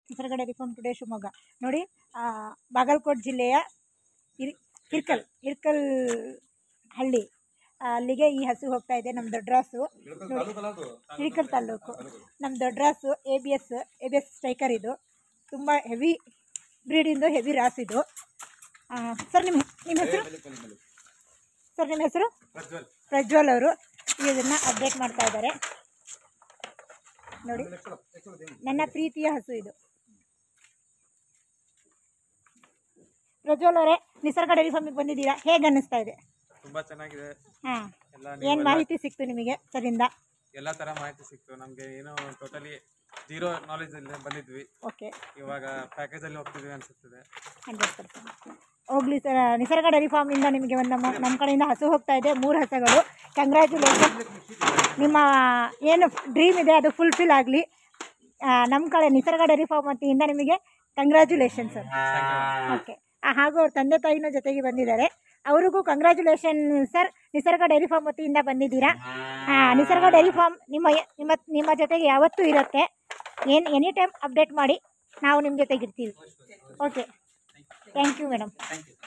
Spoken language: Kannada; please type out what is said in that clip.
ನಿಸರ್ಗ ಡೈರಿ ಫಾರ್ಮ್ ಟುಡೇ ಶಿವಮೊಗ್ಗ ನೋಡಿ ಆ, ಬಾಗಲಕೋಟೆ ಜಿಲ್ಲೆಯ ಹಿರ್ ಹಿರ್ಕಲ್ ಹಿರ್ಕಲ್ ಹಳ್ಳಿ ಆ, ಅಲ್ಲಿಗೆ ಈ ಹಸು ಹೋಗ್ತಾ ಇದೆ ನಮ್ಮ ದೊಡ್ಡರಾಸು ಹಿರಿಕಲ್ ತಾಲೂಕು ನಮ್ಮ Doddarasu A B S A B S striker ಇದು ತುಂಬ ಹೆವಿ ಬ್ರೀಡಿಂದು ಹೆವಿ ರಾಸ್ ಇದು ಆ, ಸರ್ ನಿಮ್ಮ ನಿಮ್ಮ ಹೆಸರು ಸರ್ ನಿಮ್ಮ ಹೆಸರು ಪ್ರಜ್ವಲ್ ಅವರು ಇದನ್ನು ಅಪ್ಡೇಟ್ ಮಾಡ್ತಾ ಇದ್ದಾರೆ ನೋಡಿ ನನ್ನ ಪ್ರೀತಿಯ ಹಸು ಇದು ಪ್ರಜ್ವಲ್ ಅವರೇ ನಿಸರ್ಗ ಡೈರಿ ಫಾರ್ಮಿಗೆ ಬಂದಿದ್ದೀರಾ ಹೇಗೆ ಅನ್ನಿಸ್ತಾ ಇದೆ ತುಂಬಾ ಚೆನ್ನಾಗಿದೆ ಹಾಂ ಎಲ್ಲ ಏನು ನೀವೆಲ್ಲ ಮಾಹಿತಿ ಸಿಕ್ತು ನಿಮಗೆ ಸರಿಂದ ಎಲ್ಲ ತರ ಮಾಹಿತಿ ಸಿಕ್ತು ನಮ್ಗೆ ಏನೋ ಟೋಟಲಿ ಜೀರೋ ನಾಲೆಜ್ ಅಲ್ಲಿ ಬಂದಿದ್ವಿ ಓಕೆ ಇವಾಗ ಪ್ಯಾಕೇಜ್ ಅಲ್ಲಿ ಹೋಗ್ತಿದ್ವಿ ಅನ್ಸುತ್ತದೆ ಹಂಡ್ರೆಡ್ ಪರ್ಸೆಂಟ್ ಹೋಗ್ಲಿ ಸರ್ ನಿಸರ್ಗ ಡೈರಿ ಫಾರ್ಮಿಂದ ನಿಮಗೆ ಒಂದು ನಮ್ಮ ನಮ್ಮ ಕಡೆಯಿಂದ ಹಸು ಹೋಗ್ತಾ ಇದೆ ಮೂರು ಹಸುಗಳು ಕಂಗ್ರ್ಯಾಚುಲೇಷನ್ ನಿಮ್ಮ ಏನು ಡ್ರೀಮ್ ಇದೆ ಅದು ಫುಲ್ಫಿಲ್ ಆಗಲಿ ನಮ್ಮ ಕಡೆ ನಿಸರ್ಗ ಡೈರಿ ಫಾರ್ಮ್ ವತಿಯಿಂದ ನಿಮಗೆ ಕಂಗ್ರ್ಯಾಚುಲೇಷನ್ ಸರ್ ಓಕೆ ಹಾಗೂ ಅವ್ರ ತಂದೆ ತಾಯಿನೂ ಜೊತೆಗೆ ಬಂದಿದ್ದಾರೆ ಅವ್ರಿಗೂ congratulation sir Nisarga dairy farm ವತಿಯಿಂದ ಬಂದಿದ್ದೀರಾ ಆ, ನಿಸರ್ಗ ಡೈರಿ ಫಾರ್ಮ್ ನಿಮ್ಮ ನಿಮ್ಮ ನಿಮ್ಮ ಜೊತೆಗೆ ಯಾವತ್ತೂ ಇರುತ್ತೆ ಏನು ಎನಿ ಟೈಮ್ ಅಪ್ಡೇಟ್ ಮಾಡಿ ನಾವು ನಿಮ್ಮ ಜೊತೆಗಿರ್ತೀವಿ ಓಕೆ ಥ್ಯಾಂಕ್ ಯು ಮೇಡಮ್